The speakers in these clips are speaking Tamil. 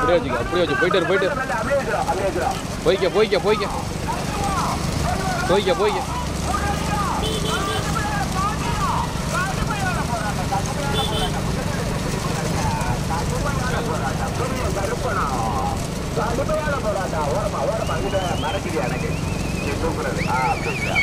அப்படியே வச்சுக்க அப்படியே வச்சு போயிட்டு இரு, போயிட்டு இரு. அப்படியே வச்சிடும் அப்படியே வச்சிடும் போய்க்க போய்க்க போய்க்க போய்க்க போய்க்க கடுமையான போராட்டம் ஓரமா ஓரமா இங்கிட்ட மறக்குது எனக்கு நீ தூக்குறது ஆ அப்படியா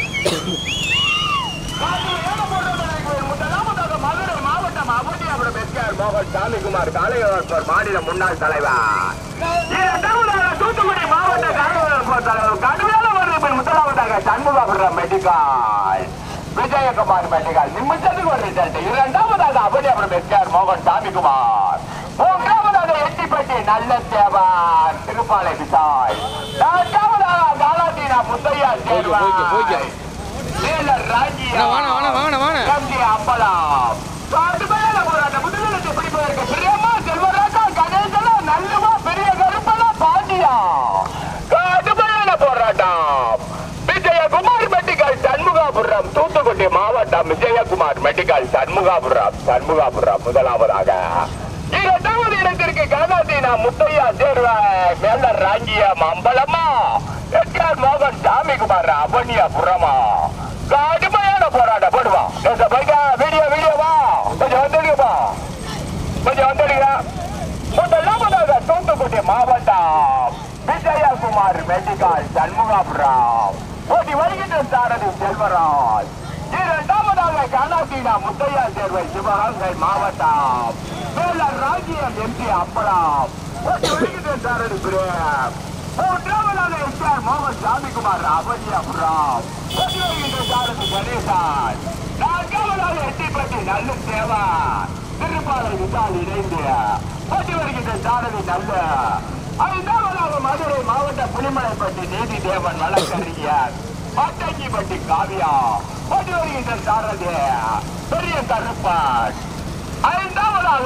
மதுரை மாவட்டம் அவனியாபுரம் எஸ்கேஆர் மோகன் சாமிக்குமார் காளையர் மாநில முன்னாள் தலைவர் இரண்டாவதாக தூத்துக்குடி மாவட்ட காளையர் தலைவர் கடுமையான வருது முதலாவதாக சண்முகபுரம் மெடிக்கல் விஜயகுமார் மெடிக்கல் நிமிஷத்துக்கு ஒரு ரிசல்ட் இரண்டாவதாக அவனியாபுரம் எஸ்கேஆர் மோகன் சாமிக்குமார் மூன்றாவதாக எட்டிப்பட்டி நல்ல தேவார் திருப்பாலை விசாய் நான்காவதாக காலாத்தீனா முத்தையா போய்க்க, போய்க்க, போய்க்க. சேர்வாய் சேலர் ராஜி அண்ணா, வாண்ணா, வாண்ணா, வாண்ணா, வாண்ணா. கம்பி அம்பலம் கடுமையான போராட்டம் முதலிடத்தை பிடிப்பதற்கு பிரியமா செல்வராஜா கணேசனா நல்லவா பெரிய கருப்பனா பாண்டியா கடுமையான போராட்டம் விஜயகுமார் மெடிக்கல் சண்முகாபுரம் தூத்துக்குடி மாவட்டம் விஜயகுமார் மெடிக்கல் சண்முகாபுரம் சண்முகாபுரம் முதலாவதாக இரண்டாவது இடத்திற்கு கனகாதீனா முத்தையா சேர்வாய் மேல ராங்கிய அம்பலமா எஸ்ஆர் மோகன் சாமிக்குமார் அவனியாபுரமா கடுமையான போராட்டம் போடுவான் இந்த பைக்கா வீடியோ வீடியோவா கொஞ்சம் வந்துடுங்கப்பா கொஞ்சம் வந்துடுங்க முதலாவதாக தூத்துக்குடி மாவட்டம் விஜயகுமார் மெடிக்கல் சண்முகாபுரம் ஓடி வருகின்ற சாரதி செல்வராஜ் இரண்டாவதாக கலாசீனா முத்தையா சேர்வை சிவகங்கை மாவட்டம் வேலர் ராஜ்யம் எம்பி அப்பளம் ஓடி வருகின்ற சாரதி பிரேம் மூன்றாவதாக எஸ்ஆர் மோகன் சாமிக்குமார் அவனியாபுரம் ஓடி வருகின்ற சாரதி கணேசன் நான்காவதாக எட்டிப்பட்டி நல்ல சேவா திருப்பாலை விசால் இணைந்து ஓட்டி வருகின்ற சாரதி நல்ல ஐந்தாவதாக மதுரை மாவட்ட புலிமலைப்பட்டி நீதி தேவன் வழக்கறிஞர் பட்டங்கிப்பட்டி காவியா ஓட்டி வருகின்ற சாரதி பெரிய கருப்பன் ஐந்தாவதாக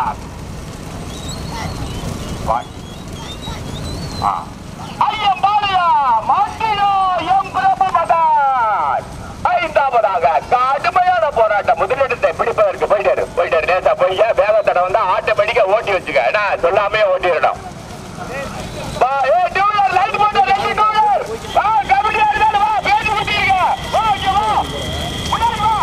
வா- ஆ. ஐயம் பாளையா மாட்டினோ எம் பிரபுமதான் ஐந்தாவதாக கடுமையான போராட்டம் முதலிடத்தை பிடிப்பதற்கு போயிட்டாரு போயிட்டாரு நேசா போய் வேகத்தடை வந்து ஆட்டோமேட்டிக்கா ஓட்டி வச்சுக்க ஏன்னா சொல்லாமே ஓட்டிடணும் வா, ஏய், two wheeler, light போட்டு ரெண்டு two wheeler. வா, கபடியா இருந்தாலும் வா, பேசி விட்டீங்க. வா, இங்க வா. முன்னாடி வா.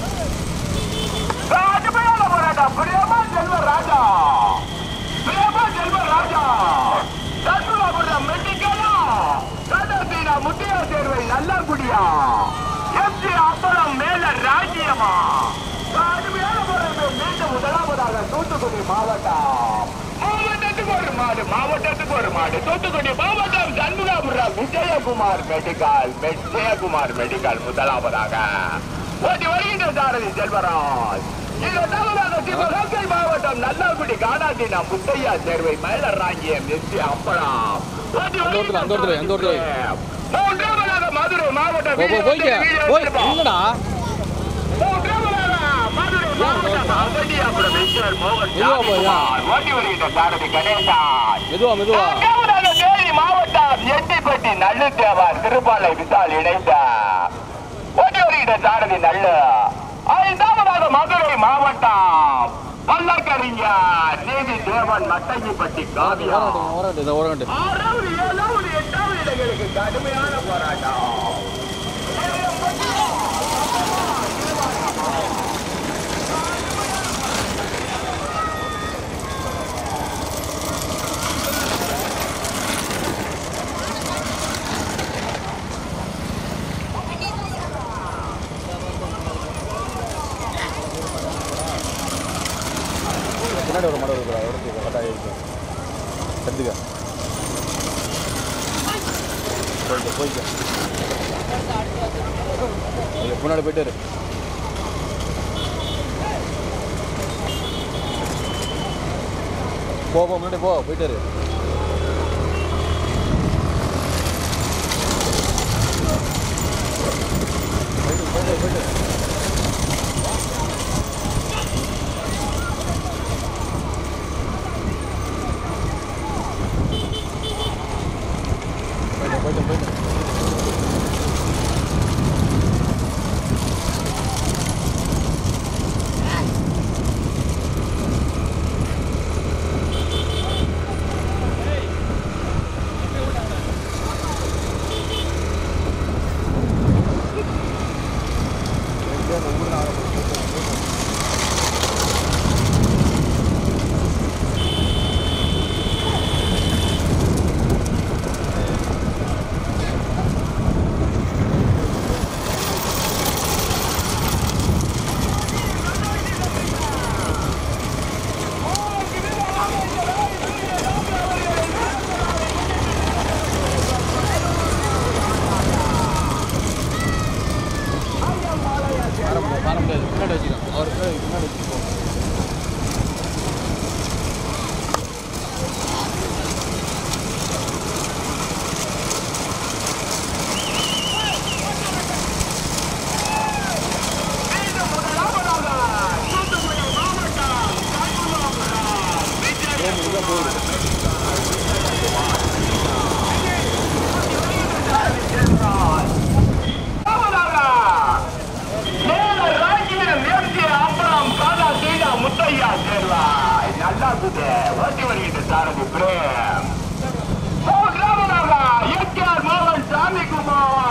கடுமையான போராட்டம் பிரியமா செல்வ ராஜா பிரியமா செல்வ ராஜா தத்துவாபுரம் மெட்டிக்கலா கதத்தீனா முத்தியா சேர்வை நல்லகுடியா எம்ஜி அப்பளம் மேல ராஜ்யமா கடுமையான போராட்டம் மீண்டும் முதலாவதாக தூத்துக்குடி மாவட்டம் மாவட்டத்துக்கு ஒரு மாடு மாவட்டத்துக்கு ஒரு மாடு தூத்துக்குடி மாவட்டம் சண்முகாபுரம் விஜயகுமார் மெடிக்கல் விஜயகுமார் மெடிக்கல் முதலாவதாக ஓட்டி வருகின்ற சாரதி செல்வராஜ் இரண்டாவதாக சிவகங்கை மாவட்டம் நல்லாக்குடி காணாட்டினா முத்தையா சேர்வை மயிலராங்கியம் எஸ்டி அப்பளம் ஓட்டி அந்த ஒருத்தர், அந்த ஒருத்தர், அந்த ஒருத்தர். மூன்றாவதாக மதுரை மாவட்டம் போ, போ, போய்க்க போய் இல்லடா மூன்றாவதாக மதுரை மாவட்டம் அவனியாபுரம் ஈஸ்வர் மோகன் மெதுவா போயா. சாமிக்குமார். ஓட்டி வருகின்ற சாரதி கணேசன் மெதுவா மெதுவா நான்காவதாக தேனி மாவட்டம் எட்டிப்பட்டி நல்லுத்தேவர் திருப்பாலை விசால் இணைந்த ஓட்டி வருகின்ற சாரதி நல்ல ஐந்தாவதாக மதுரை மாவட்டம் பல்லக்கறிஞர் நீதி தேவன் மட்டஞ்சிப்பட்டி காவியா ஓரங்கட்டு ஓரங்கட்டு இந்த ஓரங்கட்டு ஆறாவது ஏழாவது எட்டாவது இடங்களுக்கு கடுமையான போராட்டம் பின்னாடி ஒரு மாடு இருக்கிறா எடுத்து கரெக்டாக இருக்கு எடுத்துக்க போய்க்க போய்க்க இங்க முன்னாடி போயிட்டு இரு. போ போ முன்னாடி போ போயிட்டு இரு. போயிட்டு போயிட்டு போயிட்டு போயிட்டு போயிட்டு போயிட்டு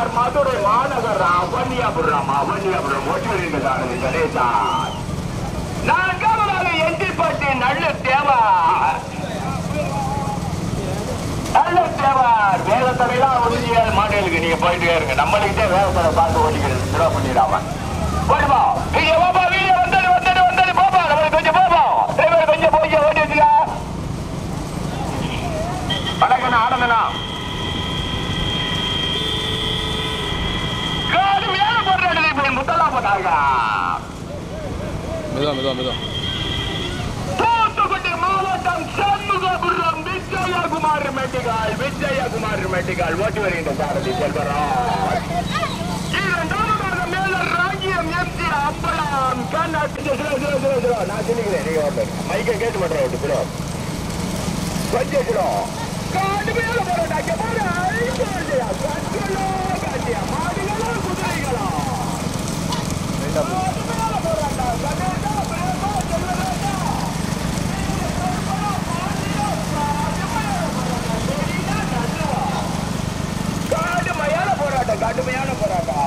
பெரியார் மதுரை மாநகர் அவன்யாபுரம் அவன்யாபுரம் ஓட்டுநர்கள் சாரதி கணேசார் நான்காவதாக எந்திப்பட்டி நல்ல தேவார் நல்ல தேவார் வேகத்தடையெல்லாம் ஒன்றியால் மாநிலுக்கு நீங்க போயிட்டே இருங்க நம்மளுக்கிட்டே வேகத்தடை பார்த்து ஓட்டிக்கிறது சிறா பண்ணிடாம போடுமா வீடியோ பாப்பா வீடியோ வந்தது வந்தது வந்தது பாப்பா நம்மளுக்கு கொஞ்சம் பாப்பா டிரைவர் கொஞ்சம் போய் ஓட்டி வச்சுக்க வணக்கம் ஆனந்தனா கடுமையான போராட்டத்தை போய் முத்தலா போட்டாங்க மெதுவா மெதுவா மெதுவா தூத்துக்குடி மாவட்டம் சண்முகபுரம் விஜயகுமார் மெட்டிகால் விஜயகுமார் மெட்டிகால் ஓட்டி வருகின்ற சாரதி செல்வராஜ் இரண்டாவதாக மேல ராஜ்யம் எம்ஜி அப்பலாம் கண்ணாட்டு சிரோ சிரோ சிரோ சிரோ நான் சொல்லிக்கிறேன் நீங்க ஓட்டு மைக்கை கேட்டு மாட்டேன் ஓட்டு சிரோ கொஞ்சம் சிரோ கடுமையான போராட்டம் அங்கே பாரு ஐந்து வண்டியா கண்களோ காட்டியா மாடுகளோ குதிரைகளோ கடுமையான போராட்டம் கணேசா பிரேமா செல்வராஜா கடுமையான போராட்டம் கடுமையான போராட்டம்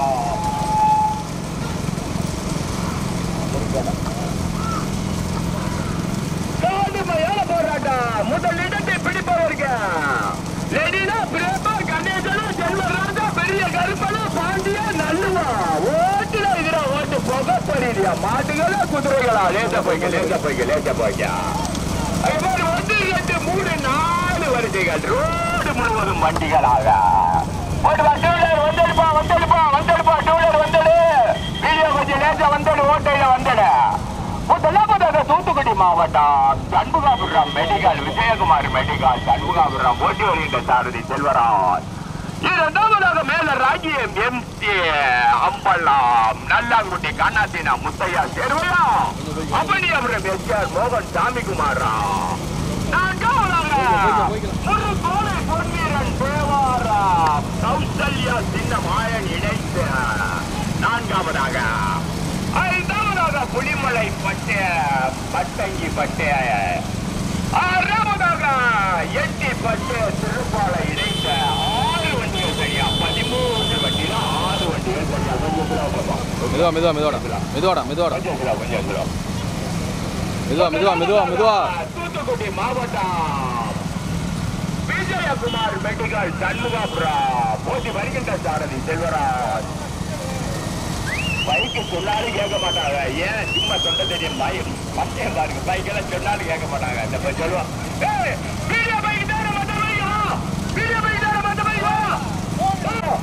கடுமையான போராட்டம் முதல் இடத்தை பிடிப்பவருக்கு லெனினா பிரேமா கணேசனா செல்வராஜா பெரிய கருப்பனா பாண்டியா நல்லுவா ஓட்டுல இதுல ஓட்டு புகை பறியா மாட்டுகளா குதிரைகளா லேசா போய்க்க லேசா போய்க்க லேசா போய்க்க அது மாதிரி ஒன்று ரெண்டு மூணு நாலு வரிசைகள் ரோடு முழுவதும் வண்டிகளாக ஓட்டு வா டூலர் வந்துடுப்பா வந்துடுப்பா வந்துடுப்பா டூலர் வந்துடு வீடியோ கொஞ்சம் லேசா வந்துடு ஓட்டையில வந்துடு முதலாவதாக தூத்துக்குடி மாவட்டம் சண்முகாபுரம் மெடிக்கல் விஜயகுமார் மெடிக்கல் சண்முகாபுரம் ஓட்டி வருகின்ற சாரதி செல்வராஜ் இரண்டாவதாக மேல ராஜ்யம் எம் அம்பல்லாம் நல்லாங்குட்டி கண்ணாத்தினா முத்தையா சேர்வையா அபனியாபுரம் எஸ்ஆர் மோகன் சாமிகுமாரா நான்காவதாக முருகோலை பொன்வீரன் தேவாரா கௌசல்யா சின்ன மாயன் இணைந்து நான்காவதாக ஐந்தாவதாக புலிமலை பட்டு பட்டங்கி பட்டு ஆறாவதாக எட்டி பட்டு திருப்பாலை இணைந்த ஆறு வண்டிகள் சரியா பதிமூன்று வண்டியில ஆறு வண்டிகள் சரியா கொஞ்சம் slow போகும். மெதுவா மெதுவா மெதுவாடா மெதுவாடா மெதுவாடா கொஞ்சம் slow, கொஞ்சம் slow. மெதுவா மெதுவா மெதுவா மெதுவா தூத்துக்குடி மாவட்டம் விஜயகுமார் மெடிக்கல் சண்முகாபுரம் போட்டி வருகின்ற சாரதி செல்வராஜ் பைக்கு சொன்னாலும் கேட்க மாட்டாங்க ஏன் சும்மா சொந்த தெரியும் பைக் பச்சையம் பாருங்க பைக் எல்லாம் சொன்னாலும் கேட்க மாட்டாங்க இந்த போய் சொல்லுவான் "ஏய், வீடியோ பைக் தானே மத்த பைக் வா வீடியோ பைக் தானே மத்த பைக் வா வா."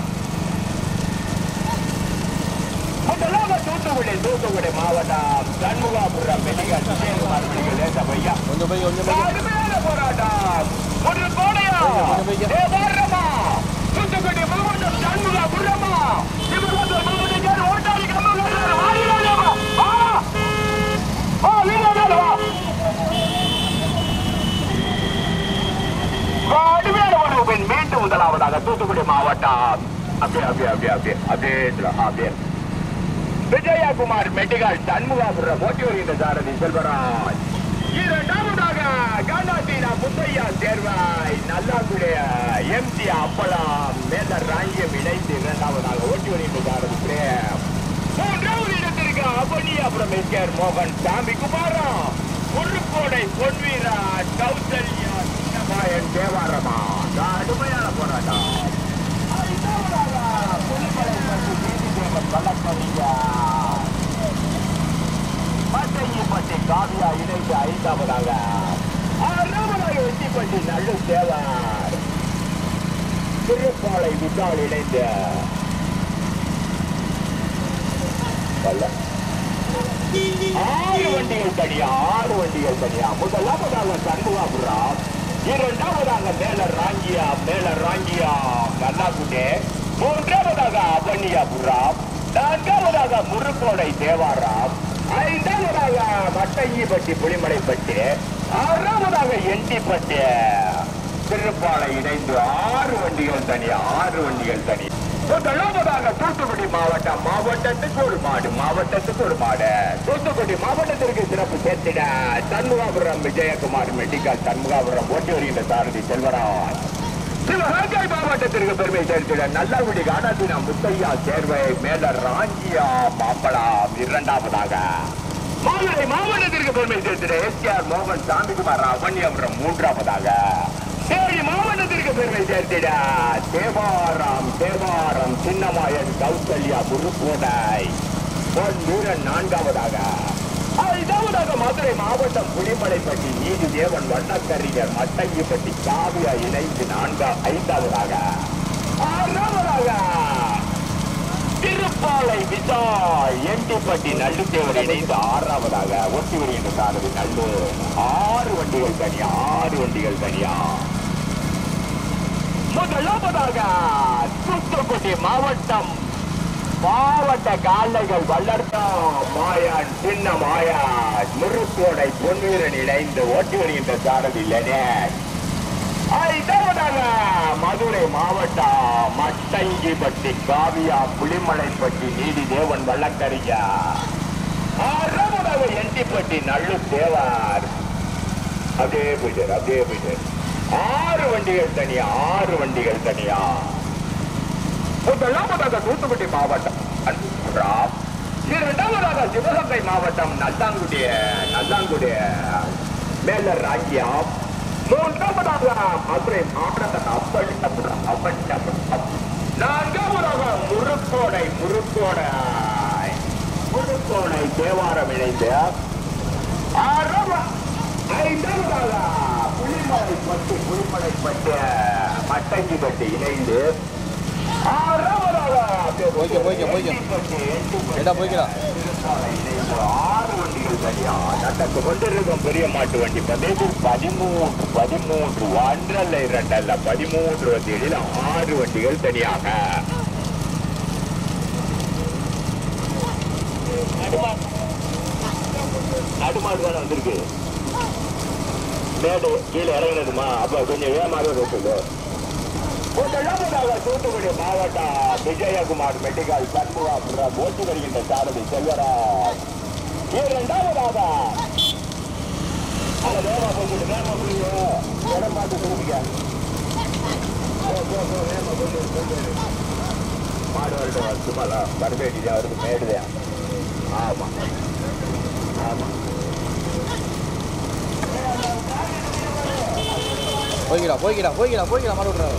முதலாவது தூத்துக்குடி தூத்துக்குடி மாவட்டம் சண்முகாபுரம் மெடிக்கல் விஜயகுமார் மெடிக்கல் லேசா பையா கொஞ்சம் போய் கொஞ்சம் போய் கடுமையான போராட்டம் ஒரு கோடையா கொஞ்சம் வைக்க. ஏ வாரமா தூத்துக்குடி மாவட்டம் சண்முகாபுரமா சிவகங்கை மாவட்டத்தில் ஓட்டாளி கம்பங்கள் வாடினாலேவா வா வா வீரனால வா கடுமையான ஒரு பெண் மீண்டும் முதலாவதாக தூத்துக்குடி மாவட்டம் அப்படியே அப்படியே அப்படியே அப்படியே அப்படியே இதுல, அப்படியே விஜயகுமார் மெடிக்கல் சண்முகாபுரம் ஓட்டி வருகின்ற சாரதி செல்வராஜ் இரண்டாவதாக காண்டாட்டினா முத்தையா தேர்வாய் நல்லாக்குடைய எம்ஜி அப்பளம் மேல ராங்கியம் இணைந்து இரண்டாவதாக ஓட்டி வருகின்ற சாரதி பிரேம் மூன்றாவது இடத்திற்கு அபனியாபுரம் எஸ்கேர் மோகன் சாமி குமாரம் உருக்கோடை பொன்வீரா கௌசல்யா சின்னமாயன் தேவாரமா கடுமையான போராட்டம் ஐந்தாவதாக புலிமலைப்பட்டி நீதிதேவன் வழக்கறிஞர் பட்டையப்பட்டி காவியா இணைந்து ஐந்தாவதாக ஆறாவதாக வெட்டிப்பட்டி நல்லு தேவார் திருப்பாலை விசால் இணைந்து வல்ல. ஆறு வண்டிகள் தனியா ஆறு வண்டிகள் தனியா முதலாவதாக சண்முகாபுரம் இரண்டாவதாக மேல ராங்கியா மேல ராங்கியா கண்ணாக்குட்டே மூன்றாவதாக அவனியாபுரம் நான்காவதாக முருக்கோடை தேவாராம் ஐந்தாவதாக மட்டையிப்பட்டி புலிமலைப்பட்டி ஆறாவதாக எண்டிப்பட்டி திருப்பாலை இணைந்து ஆறு வண்டிகள் தனியா ஆறு வண்டிகள் தனி முதலாவதாக தூத்துக்குடி மாவட்டம் மாவட்டத்துக்கு ஒரு மாடு மாவட்டத்துக்கு ஒரு மாடு தூத்துக்குடி மாவட்டத்திற்கு சிறப்பு சேர்த்திட சண்முகாபுரம் விஜயகுமார் மெடிக்கல் சண்முகாபுரம் ஓட்டி வருகின்ற சாரதி செல்வராஜ் சிவகங்கை மாவட்டத்திற்கு பெருமை சேர்க்கிற நல்லபடி காணாத்தின முத்தையா சேர்வை மேல ராஞ்சியா மாம்பழம் இரண்டாவதாக மதுரை மாவட்டத்திற்கு பெருமை சேர்க்கிற எஸ்ஆர் மோகன் சாமிக்குமார் அவன்யபுரம் மூன்றாவதாக தேனி மாவட்டத்திற்கு பெருமை சேர்த்திட தேவாரம் தேவாரம் சின்னமாயன் கௌசல்யா குருக்கோடை பொன் வீரன் நான்காவதாக ஐந்தாவதாக மதுரை மாவட்டம் புலிமலைப்பட்டி நீதி தேவன் வண்ணக்கரிஞர் மட்டையப்பட்டி காவியா இணைந்து நான்கா ஐந்தாவதாக ஆறாவதாக திருப்பாலை விசால் எண்டிப்பட்டி நல்லுத்தேவர் இணைந்து ஆறாவதாக ஒட்டி வருகின்ற சாரதி நல்லு ஆறு வண்டிகள் தனியா ஆறு வண்டிகள் தனியா முதலாவதாக தூத்துக்குடி மாவட்டம் மாவட்ட கால்லைகள் வளர்த்தோம் மாயான் சின்ன மாயான் முருக்கோடை பொன்வீரன் இணைந்து ஓட்டி வருகின்ற சாரதி லெனேஷ் ஐந்தாவதாக மதுரை மாவட்டம் மட்டங்கிப்பட்டி காவியா புலிமலைப்பட்டி நீதி தேவன் வழக்கறிஞா ஆறாவதாக எண்டிப்பட்டி நல்லு தேவார் அதே போயிட்டார் அதே போயிட்டார் ஆறு வண்டிகள் தனியா ஆறு வண்டிகள் தனியா முதலாவதாக தூத்துக்குடி மாவட்டம் ராம் இரண்டாவதாக சிவகங்கை மாவட்டம் நல்லாங்குடிய நல்லாங்குடிய மேலர் ராஜ்யம் மூன்றாவதாக மதுரை மாவட்டம் அப்பளித்தபுரம் அப்பளித்தபுரம் நான்காவதாக முருக்கோடை முருக்கோடை முருக்கோடை தேவாரம் இணைந்து ஆறாவ- ஐந்தாவதாக புலிமலை பட்டு புலிமலை பட்டு மட்டங்கி பட்டு இணைந்து ஆறாவதாக போய்க்க, போய்க்க, போய்க்க. எட்டிப்பட்டு, எட்டிப்பட்டு ஏண்டா போய்க்கிறா? திருப்பாலை இணைந்து ஆறு வண்டிகள் தனியா நடந்து கொண்டிருக்கும் பெரிய மாட்டு வண்டி பதிவு பதிமூன்று பதிமூன்று ஒன்றல்ல இரண்டல்ல பதிமூன்று வண்டிகளில் ஆறு வண்டிகள் தனியாக நடுமாடு தானே வந்திருக்கு மேடு கீழே இறங்கினதுமா அப்ப கொஞ்சம் வேகமாக சொல்லு முதலாவதாக தூத்துக்குடி மாவட்டம் விஜயகுமார் மெடிக்கல் சண்முகாபுரம் ஓட்டி வருகின்ற சாரதி செல்வராஜ் இரண்டாவதாக அத வேகமா போட்டு வேகமா புரியுங்க இடம் பார்த்து சொல்லுங்க போ, போ, போ, வேகமா போட்டு, போட்டு. மாடு வரட்டும் சும்மா வரவேண்டி தான் வருது மேடுதான் ஆமா ஆமா போய்க்கிறா போய்க்கிறா போய்க்கிறா போய்க்கிறா மாடு விட்றா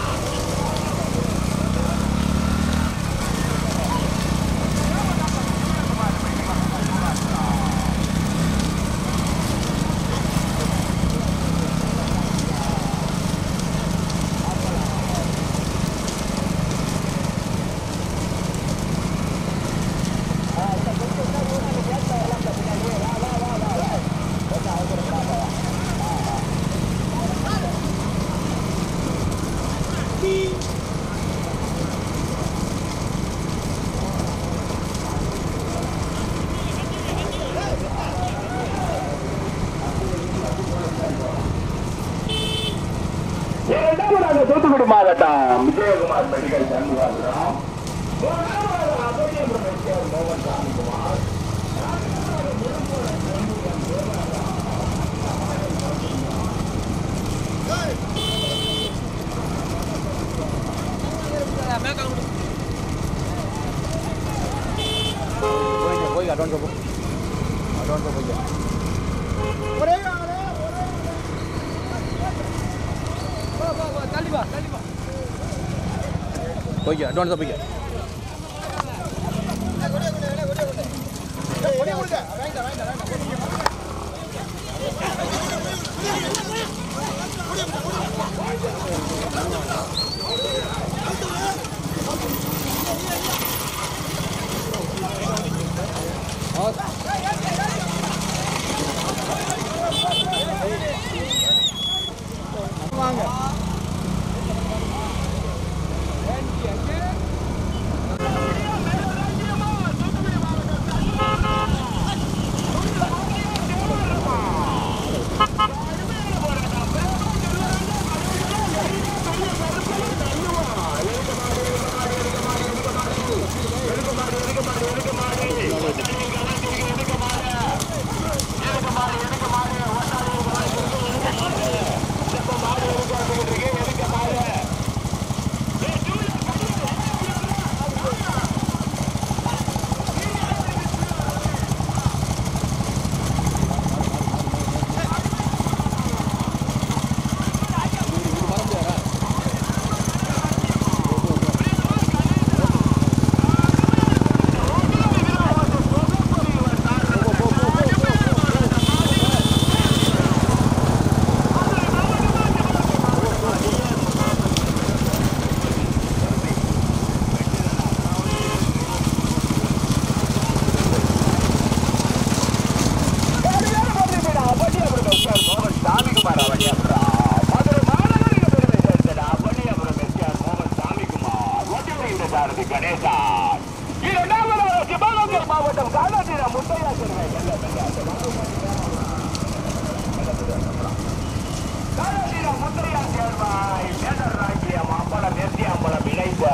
இரண்டாவதாக தூத்துக்குடி மாவட்டம் விஜயகுமார் மெடிக்கல் சண்முகாபுரம் மூன்றாவதாக அபயபுரம் எஸ்ஆர் மோகன் சாமிக்குமார் போய்க்க போய்க்க அட்வான்ஸாக போ அட்வான்ஸாக போய்க்க போய்க்க அட்வான்ஸாக போய்க்க காலநீரம் முத்தையா சேர்வாய் மேடர் ராக்கியம் அம்பலம் எஸ்டி அம்பலம் இணைந்த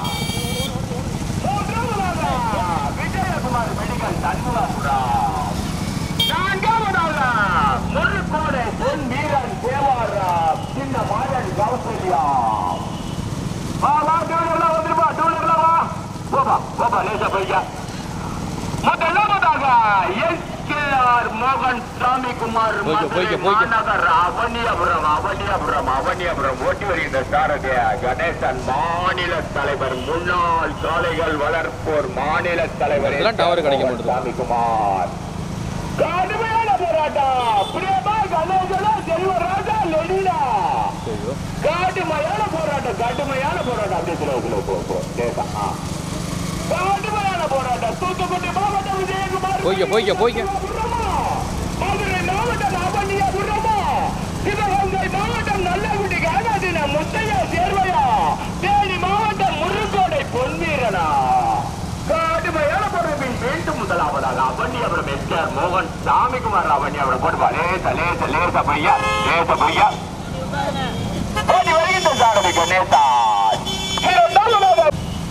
மூன்றாவதாக விஜயகுமார் மெடிக்கல் சண்முகபுரம் நான்காவதாக முருகோடை பொன் வீரன் தேவாரம் சின்ன மாதன் கௌசல்யா வா வா டூலர்ல வந்துருப்பா டூலர்ல வா போப்பா போப்பா லேசா போய்க்க முதலாவதாக எஸ்கேஆர் மோகன் சாமி குமார் போய்க்க, போய்க்க, போய்க்க. மாநகர் அவனியபுரம் அவனியபுரம் அவனியபுரம் ஓட்டி வருகின்ற சாரதிய கணேசன் மாநில தலைவர் முன்னாள் சாலைகள் வளர்ப்போர் மாநில தலைவர் இதெல்லாம் tower கிடைக்க மோகன் மாட்டுது. சாமி குமார் கடுமையான போராட்டம் பிரியமா கணேசனா செல்வராஜா லெனினா ஐயோ கடுமையான போராட்டம் கடுமையான போராட்டம் அப்படியே slow, slow, போ, போ. லேசா, ஆ. கடுமையான போராட்டம் தூத்துக்குடி மாவட்டம் விஜயகுமார் போய்க்க, போய்க்க, போய்க்க. புறமா. மதுரை மாவட்டம் அவனியாபுரமா சிவகங்கை மாவட்டம் நல்லகுடி காகாதின முத்தையா சேர்வையா தேனி மாவட்டம் முருகோடை பொன்வீரனா கடுமையான பொறுப்பின் மீண்டும் முதலாவதாக அவனியாபுரம் எஸ்கேஆர் மோகன் சாமிக்குமார் அவனியாபுரம் போடுவா லேச லேச லேச பையா லேச பையா ஓடி வருகின்ற சாரதி கணேசா இரண்டாவதாக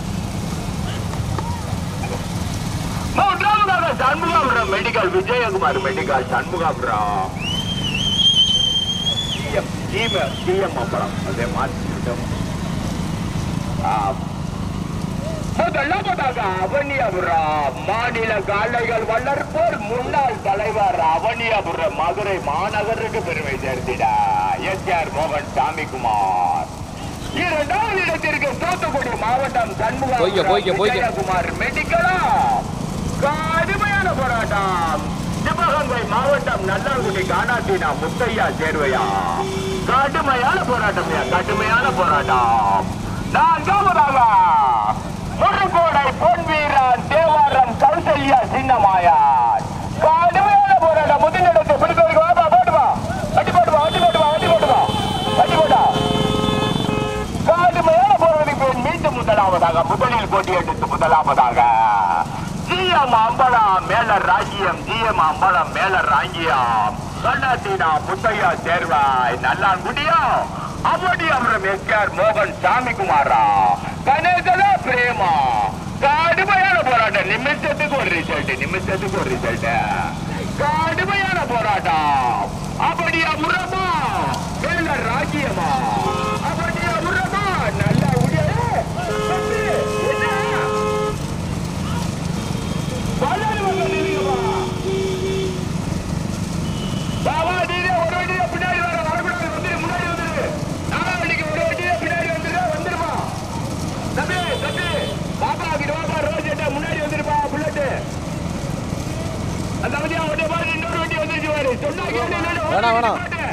மூன்றாவதாக Shanmugapuram medical Vijayakumar medical Shanmugapuram CM CM CM அப்புறம் அதே மாற்றிட்டோம் முதலாவதாக அவனியாபுரம் மாநில காளைகள் வளர்ப்போர் முன்னாள் தலைவர் அவனியாபுரம் மதுரை மாநகருக்கு பெருமை சேர்த்திட எஸ் ஆர் மோகன் சாமிக்குமார் இரண்டாவது இடத்திற்கு தூத்துக்குடி மாவட்டம் போய்க்க, போய்க்க, போய்க்க. விஜயகுமார் மெடிக்கலா கடுமையான போராட்டம் சிவகங்கை மாவட்டம் நல்லாங்குடி காணாத்தினா முத்தையா சேர்வையா கடுமையான போராட்டம் கடுமையான போராட்டம் நான்காவதாக முருகோடை பொன் வீரன் தேவாரம் கௌசல்யா சின்னமாயா கடுமையான போராட்டம் முதலிடத்தை பிடித்தவருக்கு வாப்பா போட்டு வா அடி போட்டு வா அடி போட்டு வா அடி போட்டு வா அடி போட்டா கடுமையான போராட்டத்தின் மீண்டும் முதலாவதாக முதலில் போட்டி எடுத்து முதலாவதாக ஜிஎம் அம்பலம் மேல ராஜ்யம் ஜிஎம் அம்பலம் மேல ராங்கியம் கண்ணாத்தினா முத்தையா சேர்வாய் நல்லாங்குடியா அப்படி அப்புறம் எஸ்கேஆர் மோகன் சாமிக்குமாரா கணேசனா பிரேமா கடுமையான போராட்டம் நிமிஷத்துக்கு ஒரு ரிசல்ட் நிமிஷத்துக்கு ஒரு ரிசல்ட் கடுமையான போராட்டம் அப்படியா முறமா மேல ராஜ்யமா அப்படியா முறமா நல்ல உடைய தம்பி, என்ன வள்ளல் வந்து நில்லுங்கப்பா. வா, வா, நீனே ஒரு வண்டியில பின்னாடி வர, வரக்கூடாது, வந்துரு, முன்னாடி வந்துரு. நாலாம் வண்டிக்கு ஒரு வண்டியில பின்னாடி வந்துரு, வந்துருப்பா. தம்பி, தம்பி, பாப்பா, இங்கிட்டு வாப்பா, ரோஸ் எட்ட முன்னாடி வந்துருப்பா, புல்லட்டு. அந்த வண்டியா, வண்டியை பாரு, இன்னொரு வண்டி வந்துருச்சு பாரு. சொன்னா கேளு, இல்லைன்னா ஓடி வேணாம், வேணாம். நிப்பாட்டு.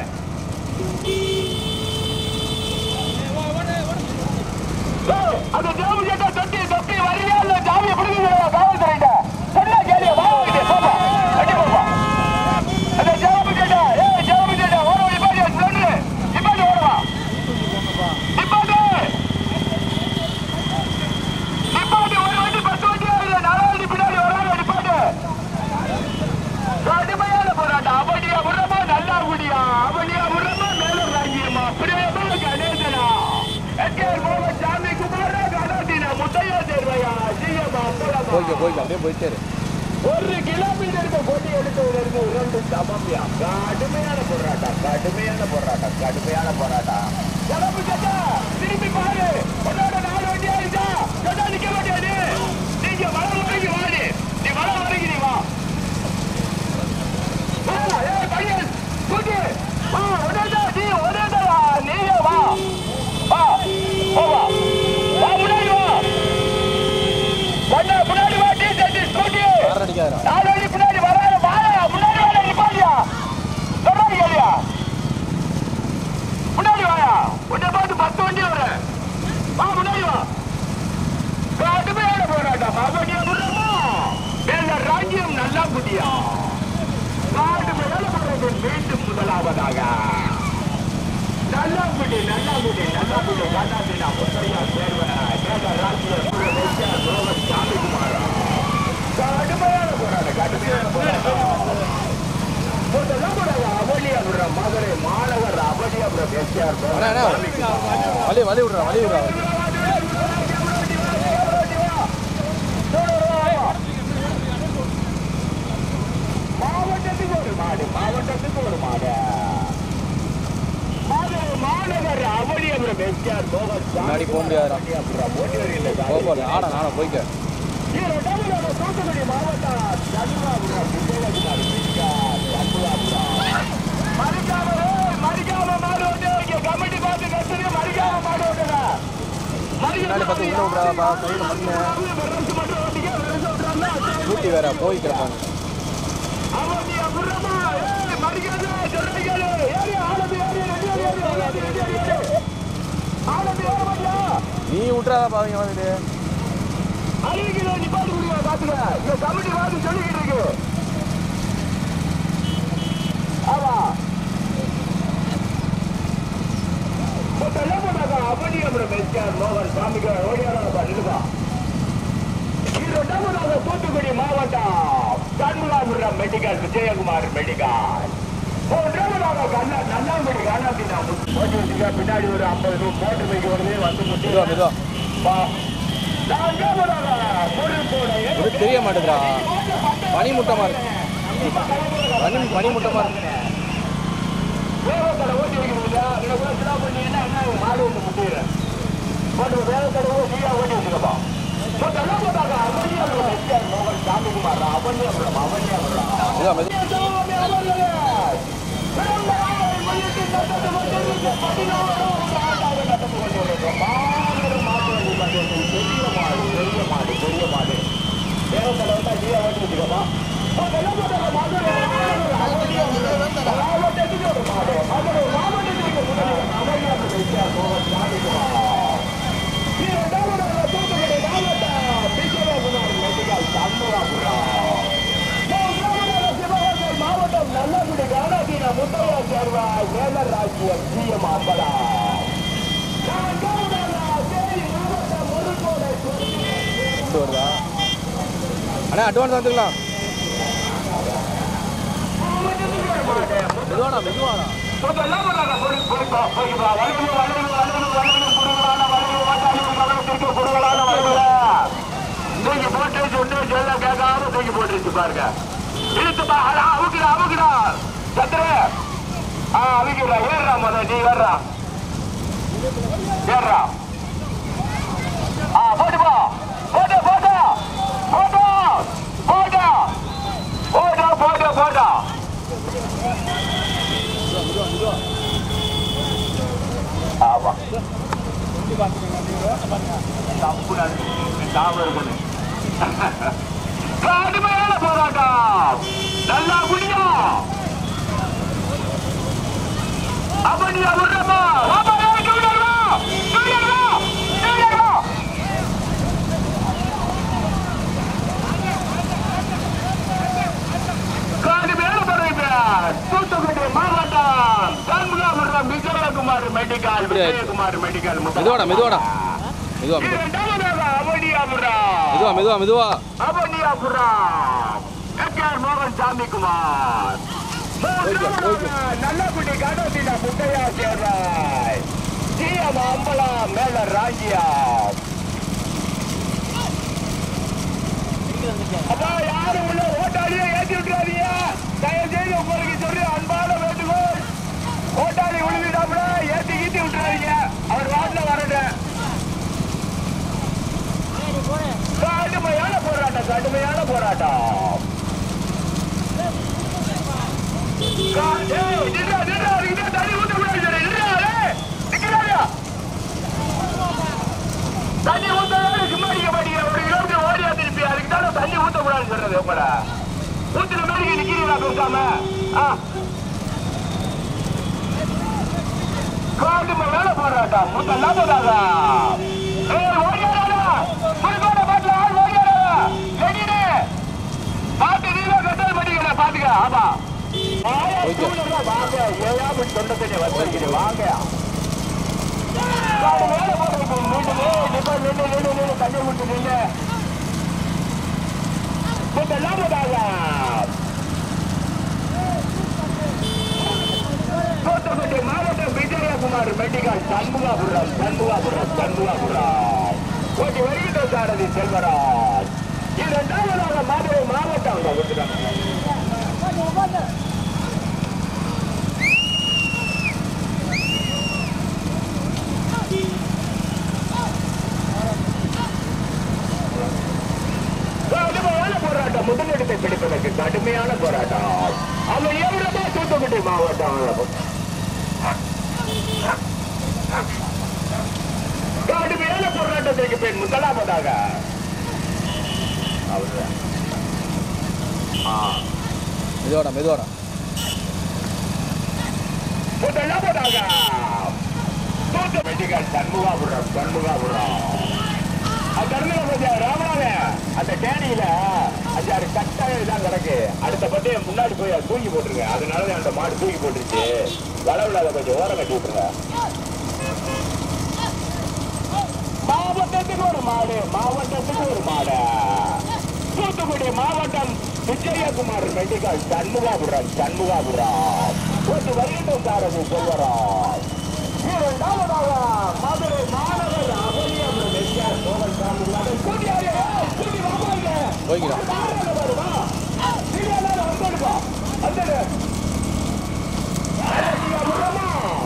ஏய், அந்த ஜாமி கேட்டா தொட்டி தொட்டி வரியா இல்ல ஜாமியை பிடிக்கிறீங்களா காவல்துறையிட்ட சொன்னா கேளியா வா வாங்கிட்டு போப்பா அடி போப்பா அந்த ஜாமி கேட்டா ஏய் ஜாமி கேட்டா ஓட நிப்பாட்டி சொல்லு நிப்பாட்டி ஓடவா நிப்பாட்டு நிப்பாட்டி ஒரு வண்டி பத்து வண்டி இல்ல நாலு வண்டி பின்னாடி வராங்க நிப்பாட்டு கடுமையான போராட்டம் அவனியா முறமா நல்லா குடியா அவனியா முறமா மேல ராங்கியமா பிரேமா கணேசனா எஸ்கேஆர் மோகன் சாமி குமாரா கணாதினா முத்தையா தேர்வையா ஜிஎம் போய்க்க அப்பளமா போய்க்க அப்படியே போயிட்டாரு ஒரு கிலோமீட்டருக்கு கொடி எடுத்ததிலிருந்து இரண்டு சமம்யா கடுமையான போராட்டம் கடுமையான போராட்டம் கடுமையான போராட்டம் கிளம்பு கேட்டா திரும்பி பாரு உன்னோட நாலு வண்டி ஆயிடுச்சா கேட்டா நிக்க மாட்டியா நீ நீங்க வள வரைக்கும் வாடி நீ வள வரைக்கும் நீ வா வா, ஏய் பையன், தூக்கு. வா, உடனே நீ, உடனே வா, நீயே வா. வா, போ வா. வா, முன்னாடி வா. கண்ணா, முன்னாடி வா, டீ ஷர்ட்டு, ஸ்கூட்டி. யாரும் அடிக்காதா நாலு வண்டி பின்னாடி வராத, வாயா, முன்னாடி வாடா, நிப்பாட்டியா. சொல்றாங்க கேளியா? முன்னாடி வாயா. உன்னை பார்த்து பத்து வண்டி வரும். வா, முன்னாடி வா. கடுமையான போராட்டம் அவனியா முன்னமா மேல ராஜ்யம் நல்லா புதியா நாடு மேல போறது மீண்டும் முதலாவதாக நல்லாங்குடி நல்லாங்குடி நல்லாங்குடி காட்டாத்தினா முத்தையா சேர்வன மேல ராஜ்யம் ரோகன் சாமிக்குமாரா கடுமையான போராட்டம் கடுமையான போராட்டம் எஸ்ஆர் அண்ணா அண்ணா வழி வழி விட்றா வழி விட்றா மாவட்டத்துக்கு ஒரு மாடு மாவட்டத்துக்கு ஒரு மாடு மதுரை மாநகர் அவனியபுரம் எஸ்ஆர் மோகன் முன்னாடி போக முடியாதுடா அப்புறம் ஓட்டி வருகின்ற போக ஆடா நானும் போய்க்க இரண்டாவதாக தூத்துக்குடி மாவட்டம் தர்மாபுரம் விஜயகுமார் பிடிக்கார் தர்மாபுரம் மறிக்காம ஏய், மறிக்காம மாடு ஓட்டு இங்க கமிட்டி பார்த்து கத்துறது மறிக்காம மாடு ஓட்டுங்க முன்னாடி பார்த்து உள்ள விட்றாப்பா கையில் மண்ணு ஊட்டி வேற போய் கிடப்பாங்க நீ விட்றாதா பாருங்க வந்துட்டு கமிட்டி பார்த்து சொல்லிக்கிட்டு இருக்கு ஆமா அவனியபுரம் எஸ்ஆர் மோகன் சாமிக்கு ஓடியாரப்பா நிலுவா இரண்டாவதாக தூத்துக்குடி மாவட்டம் சண்முகாபுரம் மெடிக்கல் விஜயகுமார் மெடிக்கல் மூன்றாவதாக கண்ணா நல்லாங்குடி காணாத்தினா போட்டு வச்சுக்க பின்னாடி ஒரு ஐம்பது ரூபா மோட்டர் பைக் வருது வந்து மெதுவா முட்டு மெதுவா நான்காவதாக பொருட்கோடை ஒரு தெரிய மாட்டேதுடா பனி முட்டமா இருக்கு பனி பனி முட்டமா இருக்கு வேகத்தடை ஓட்டி வைக்கிறீங்களா இதை கூட சிலா பண்ணீங்கன்னா என்ன மாடு ஒன்று முட்டிடுறேன் போட்டு வேகத்தடை ஓட்டி ஃப்ரீயாக ஓட்டி வச்சுக்கப்பா மொத்தம் போட்டாங்க அவனியாபுரம் எஸ்ஆர் மோகன் சாமிக்குமார் அவனியாபுரம் அவனியாபுரம் மெதுவா மெதுவா மாவட்டம் நல்லகுடி காணாதீன முத்தையா சேர்வாய் மேலர் ராஜ்யம் சிஎம் அம்பலா கொண்டு வருதா அண்ணா அட்வான்ஸ் வந்துக்கலாம் மெதுவாண்ணா மெதுவாண்ணா தூக்கி போட்டு சொன்னு சொல்ல கேட்காம தூக்கி போட்டுருச்சு பாருங்க இழுத்துப்பா அடா அவுக்குடா அவுக்குடா சத்துரு ஆ அவுக்குடா ஏறுறா முத நீ ஏறுறா ஏறுறா ஆ போட்டு போ போட்டு போட்டு போட்டு போட்டு போட்டா போட்டா போட்டா ஆமா தப்பு ஞாபகம் இருக்கணும் கடுமையான போராட்டம் நல்லா முடியும் அவனியா விடுறமா கடுமையான போராட்டம் தூத்துக்குடி மாவட்டம் தர்மபுரம் விஜயகுமார் மெடிக்கல் விஜயகுமார் மெடிக்கல் மெதுவாடா மெதுவாடா மெதுவா மெதுவா இரண்டாவதாக அவனியாபுரம் மெதுவா மெதுவா மெதுவா அவனியாபுரம் எஸ்ஆர் மோகன் சாமிக்குமார் நல்லகுடி கடத்தின முட்டையா சேர்வாய் சிஎம் அம்பலா மேல ராஜியா அப்பா யாரும் உள்ள ஓட்டாளியே ஏற்றி விட்டுறாதீங்க தயவு செய்து உங்களுக்கு சொல்லி அன்பான வேண்டுகோள் ஓட்டாளி விழுந்துட்டாப்புல ஏற்றி கீத்தி விட்டுறாதீங்க அவர் வாட்டில் வரட்டும் கடுமையான போராட்டம் கடுமையான போராட்டம் கா- ஏய், நில்றா, நில்றா, அதுக்கு தான் தண்ணி ஊத்தக்கூடாது சொல்லு, நில்றா, ஏய், நிக்கிறாயா? தண்ணி ஊத்தாதே சும்மா அடிக்க மாட்டீங்க ஒரு கிலோமீட்டர் ஓடியா திருப்பி அதுக்கு தானே தண்ணி ஊத்தக்கூடாதுன்னு சொல்றது உங்கள ஊத்துற மாதிரி நிக்கிறீங்களா பேசாம ஆ. கடுமை வேலை போராட்டம் முதல்ல போதாதா ஏய் ஓடியாரா புதுக்கோட்டை பாட்டுல ஆள் ஓடியாரா ரெடினே பாட்டு நீல கட்டல் பண்ணிக்கல பாத்துக்க ஆமா வாங்க ஏயா போய் தொண்டை தண்ணி வச்சிருக்கீங்க வாங்க காடு மேல போட்டு மீண்டும் நிப்ப நின்று நின்று நின்று தண்ணி விட்டு நின்று முதல்ல போதாதா தூத்துக்குடி மாவட்டம் விஜயகுமார் மெடிக்கல் சண்முகாபுரம் சண்முகாபுரம் சண்முகாபுரம் ஓட்டி வருகின்ற சாரதி செல்வராஜ் இரண்டாவதாக மதுரை மாவட்டம் அங்க விட்டுட்டாங்க கடுமையான போராட்டம் முதலிடத்தை பிடிப்பதற்கு கடுமையான போராட்டம் அவன் எவ்வளவோ தூத்துக்குடி மாவட்டம் கடுமையான போராட்டத்திற்கு பின் முதலாவதாக அவர்தான். ஆ, மெதுவாடா மெதுவாடா முதலாவதாக தூத்து மெடிக்கல் சண்முகாபுரம் சண்முகாபுரம் ராமநாத அந்த கேணியில அஞ்சாறு கட்டாயம் தான் கிடக்கு அடுத்த பத்தி முன்னாடி போய் அதை தூக்கி போட்டுருங்க அதனால அந்த மாடு தூக்கி போட்டுருச்சு வளவுல அதை கொஞ்சம் ஓரம் கட்டி விட்டுருங்க மாவட்டத்துக்கு ஒரு மாடு மாவட்டத்துக்கு ஒரு மாடு தூத்துக்குடி மாவட்டம் விஜயகுமார் மெடிக்கல் சண்முகாபுரம் சண்முகாபுரம் ஒரு வருகின்ற சாரதி சொல்வரோம் இரண்டாவதாக மதுரை மாநகர் அகலியாபுரம் எஸ்ஆர் மோகன் சாமி மகன் கூட்டியாரே, கூட்டி வாமா இங்க. போய்க்கிறா. யாரால வருவா? நீங்க எல்லாரும் வந்துடுப்பா. வந்துடு. அகலியாபுரமா?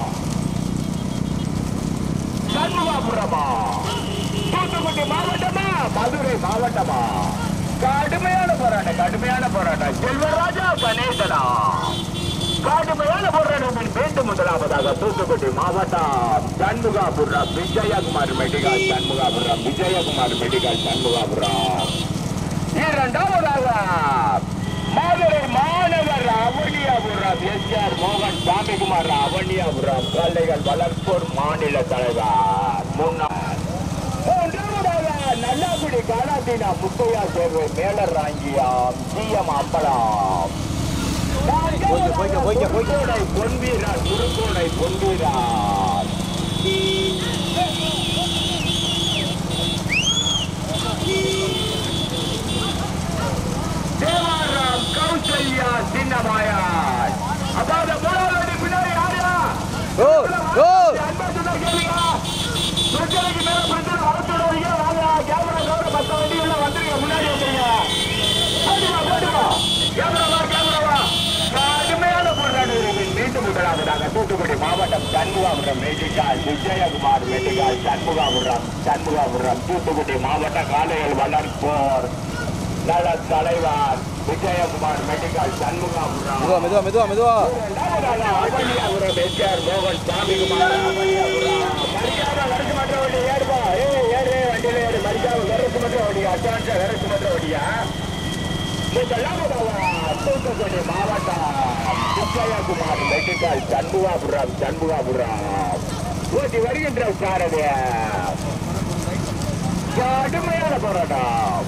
சண்முகாபுரமா தூத்துக்குடி மாவட்டமா மதுரை மாவட்டமா கடுமையான போராட்டம் கடுமையான போராட்டம் செல்வராஜா கணேசனா கடுமையான போராட்டத்தில் மீண்டும் முதலாவதாக தூத்துக்குடி மாவட்டம் சண்முகாபுரம் விஜயகுமார் மெடிக்கல் சண்முகாபுரம் விஜயகுமார் மெடிக்கல் சண்முகாபுரம் இரண்டாவதாக மதுரை மாநகர் அவனியாபுரம் எஸ் ஆர் மோகன் சாமிக்குமார் அவனியாபுரம் பிள்ளைகள் வளர்ப்போர் மாநில தலைவர் முன்னாள் மூன்றாவதாக நல்லாக்குடி காலாத்தீனா முத்தையா சேர்வை மேலர் ராங்கியாம் சிஎம் அப்பலாம் போய்க்க, போய்க்க, போய்க்க, போய்க்க. முருகோடை பொன்வீரர் முருகோடை பொன்வீரர் தேவாரம் கௌசல்யா சின்னமாயார் அதாவது மூணாவது பின்னாடி யாரா ஓ ஓ அன்பா சொன்னா கேளுங்க பிரச்சனைக்கு மேல பிரச்சனை வரச்சுடாதீங்க வாங்க கேமரா கவர மத்த வண்டிகள்ல வந்துருங்க முன்னாடி வந்துருங்க போட்டுவா போட்டுவா கேமராவா கேமராவா கடுமையான போராட்டம் மீண்டும் முதலாவதாக தூத்துக்குடி மாவட்டம் சண்முகாபுரம் மெடிக்கால் விஜயகுமார் மெடிக்கால் சண்முகாபுரம் சண்முகாபுரம் தூத்துக்குடி மாவட்ட காலைகள் வளர்ப்போர் நல தலைவர் விஜயகுமார் மெடிக்கால் சண்முகாபுரம் மெதுவா மெதுவா மெதுவா மெதுவா அவனியாபுரம் எஸ்ஆர் மோகன் சாமிக்குமார் அவனியாபுரம் மரியாதை வரச்சு மற்ற வண்டி ஏறுப்பா ஏ ஏறு வண்டியில ஏறு மரியாதை வரச்சு மற்ற வண்டியா அட்வான்ஸா வரச்சு மற்ற வண்டியா முதலாவதாக தூத்துக்குடி மாவட்டம் விஜயகுமார் மெடிக்கல் சண்முகாபுரம் சண்முகாபுரம் ஓட்டி வருகின்ற சாரதி கடுமையான போராட்டம்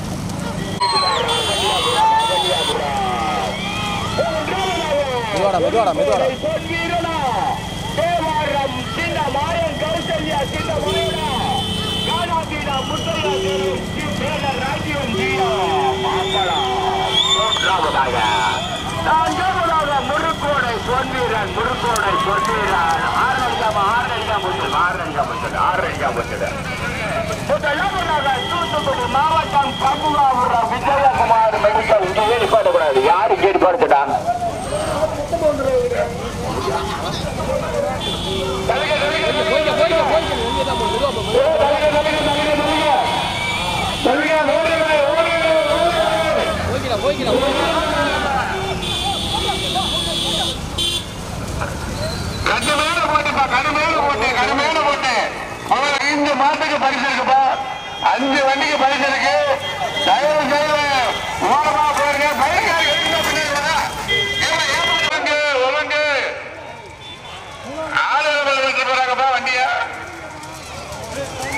மெதுவாடா, மெதுவாடா, மெதுவாடா. பொன்வீரனா, தேவாரம் சின்ன மாயன் கௌசல்யா சின்ன மாயனா, காலாத்தீனா முத்தையா தேவி, மேலர் ராஜ்யம் ஜீயா, மாம்பழம். மூன்றாவதாக, நான்காவதாக முருக்கோடை பொன்வீரன் முருக்கோடை பொன்வீரன் ஆரணிக்காம ஆரணிக்கா முச்சது ஆரணிக்கா முச்சது ஆரணிக்கா முச்சது முதலாவதாக தூத்துக்குடி மாவட்டம் பங்குவாபுரம் விஜயகுமார் மெடிக்கல் இங்க ஏறி பாடக்கூடாது யாரு கேட்டு பாடுத்துட்டா போய்க்க போய்க்க போய்க்க வெளியே தான் போ மெதுவா போ மெதுவா போய்க்கிறா போய்க்கிறா கடுமையான போட்டுப்பா கடுமையான போட்டு கடுமையான போட்டு அவன் ஐந்து மாட்டுக்கு பரிசு இருக்குப்பா அஞ்சு வண்டிக்கு பரிசு இருக்கு தயவு செய்து ஓரமா போயிருங்க பயங்கர எழுந்த பின்னாடி வா. ஏம்மா, ஏம்மா, ஒழுங்கு ஒழுங்கு ஆளுநர் வச்சுட்டு போறாங்கப்பா வண்டியா